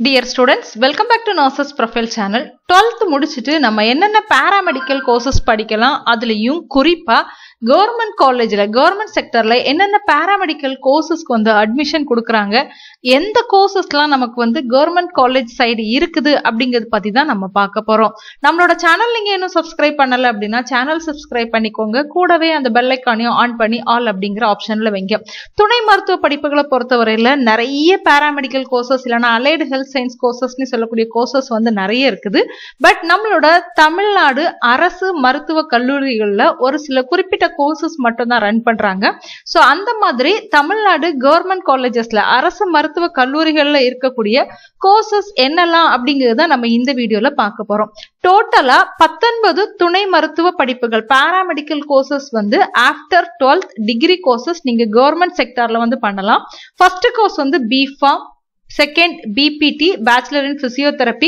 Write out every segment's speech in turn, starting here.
dear students welcome back to nurses profile channel twelfth முடிச்சுட்டு நம்ம என்னென்ன பேராமெடிக்கல் கோர்சஸ் படிக்கலாம் அதுலேயும் குறிப்பாக கவர்மெண்ட் காலேஜில் கவர்மெண்ட் செக்டரில் என்னென்ன பேராமெடிக்கல் கோர்சஸ்க்கு வந்து அட்மிஷன் கொடுக்குறாங்க எந்த கோர்சஸ்லாம் நமக்கு வந்து கவர்மெண்ட் காலேஜ் சைடு இருக்குது அப்படிங்கிறது பற்றி தான் நம்ம பார்க்க போகிறோம் நம்மளோட சேனல் நீங்கள் இன்னும் சப்ஸ்கிரைப் பண்ணலை அப்படின்னா சேனல் சப்ஸ்கிரைப் பண்ணிக்கோங்க கூடவே அந்த பெல் ஐக்கானையும் ஆன் பண்ணி ஆல் அப்படிங்கிற ஆப்ஷனில் வைங்க துணை மருத்துவ படிப்புகளை பொறுத்தவரையில் நிறைய பேராமெடிக்கல் கோர்சஸ் இல்லைனா அலைடு ஹெல்த் சயின்ஸ் கோர்சஸ்னு சொல்லக்கூடிய கோர்சஸ் வந்து நிறைய இருக்குது பட் நம்மளோட தமிழ்நாடு அரசு மருத்துவ கல்லூரிகளில் ஒரு சில குறிப்பிட்ட கோர்சஸ் மட்டும் தான் ரன் பண்றாங்க ஸோ அந்த மாதிரி தமிழ்நாடு கவர்மெண்ட் காலேஜஸ்ல அரசு மருத்துவ கல்லூரிகளில் இருக்கக்கூடிய கோர்சஸ் என்னெல்லாம் அப்படிங்கிறத நம்ம இந்த வீடியோல பார்க்க போறோம் டோட்டலா பத்தொன்பது துணை மருத்துவ படிப்புகள் பேராமெடிக்கல் கோர்சஸ் வந்து ஆஃப்டர் டுவெல்த் டிகிரி கோர்சஸ் நீங்க கவர்மெண்ட் செக்டார்ல வந்து பண்ணலாம் ஃபர்ஸ்ட் கோர்ஸ் வந்து B Pharm second BPT bachelor in physiotherapy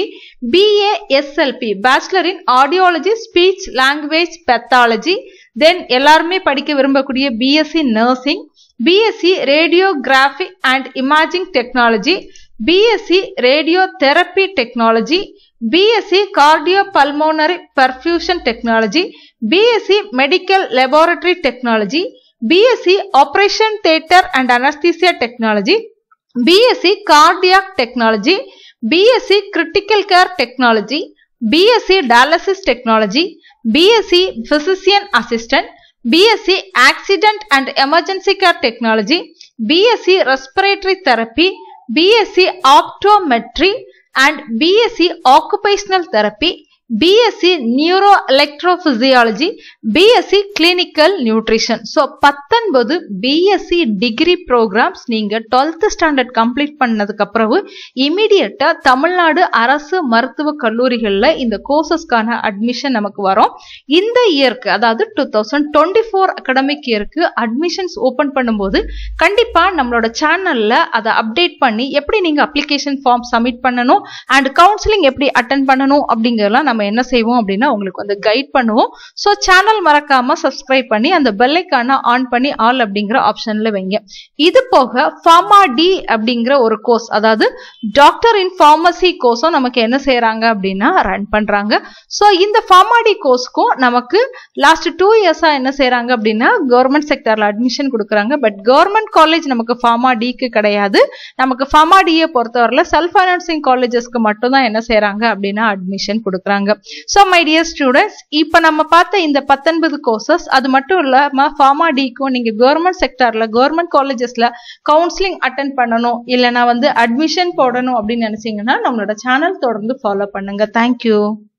BASLP bachelor in audiology speech language pathology then எல்லாருமே படிக்க விரும்பக்கூடிய BSc nursing BSc radiography and imaging technology BSc radiotherapy technology BSc cardiopulmonary perfusion technology BSc medical laboratory technology BSc operation theatre and anaesthesia technology BSc cardiac technology BSc critical care technology BSc dialysis technology BSc physician assistant BSc accident and emergency care technology BSc respiratory therapy BSc optometry and BSc occupational therapy BSc neuro electrophysiology BSc clinical nutrition so பத்தொன்பது BSc degree programmes நீங்கள் twelfth standard complete பண்ணதுக்கு அப்புறம் இமீடியட்டா தமிழ்நாடு அரசு மருத்துவ கல்லூரிகளில் இந்த கோர்சஸ்க்கான admission நமக்கு வரும் இந்த இயருக்கு அதாவது two thousand twenty four academic இயருக்கு அட்மிஷன்ஸ் ஓப்பன் பண்ணும்போது கண்டிப்பாக நம்மளோட சேனலில் அதை அப்டேட் பண்ணி எப்படி நீங்கள் அப்ளிகேஷன் ஃபார்ம் சப்மிட் பண்ணணும் அண்ட் கவுன்சிலிங் எப்படி அட்டன் பண்ணணும் அப்படிங்கிறதெல்லாம் நம்ம என்ன செய்வோம் அப்படின்னா உங்களுக்கு வந்து கைட் பண்ணுவோம் ஸோ சேனல் மறக்காம சப்ஸ்கிரைப் பண்ணி அந்த பெல்லைக்கான ஆன் பண்ணி ஆல் அப்படிங்கிற ஆப்ஷன்ல வைங்க இது போக ஃபார்மா டி அப்படிங்கிற ஒரு கோர்ஸ் அதாவது டாக்டர் இன் ஃபார்மசி கோர்ஸும் நமக்கு என்ன செய்யறாங்க அப்படின்னா ரன் பண்றாங்க ஸோ இந்த ஃபார்மா டி கோர்ஸ்க்கும் நமக்கு லாஸ்ட் டூ இயர்ஸா என்ன செய்யறாங்க அப்படின்னா கவர்மெண்ட் செக்டர்ல அட்மிஷன் கொடுக்குறாங்க பட் கவர்மெண்ட் காலேஜ் நமக்கு ஃபார்மா டிக்கு கிடையாது நமக்கு ஃபார்மா டியை பொறுத்தவரையில் செல்ஃப் ஃபைனான்சிங் காலேஜஸ்க்கு மட்டும் தான் என்ன செய்யறாங்க அப்படின்னா அட்மிஷன் கொடுக்குறாங்க ஸோ மை டியர் ஸ்டூடெண்ட்ஸ் இப்போ நம்ம பார்த்த இந்த பத்தொன்பது கோர்சஸ் அது மட்டும் இல்லாமல் ஃபார்மா டிக்கும் நீங்கள் கவர்மெண்ட் செக்டரில் கவர்மெண்ட் காலேஜஸில் கவுன்சிலிங் அட்டன் பண்ணணும் இல்லைனா வந்து அட்மிஷன் போடணும் அப்படின்னு நினச்சிங்கன்னா நம்மளோட சேனல் தொடர்ந்து ஃபாலோ பண்ணுங்க தேங்க்யூ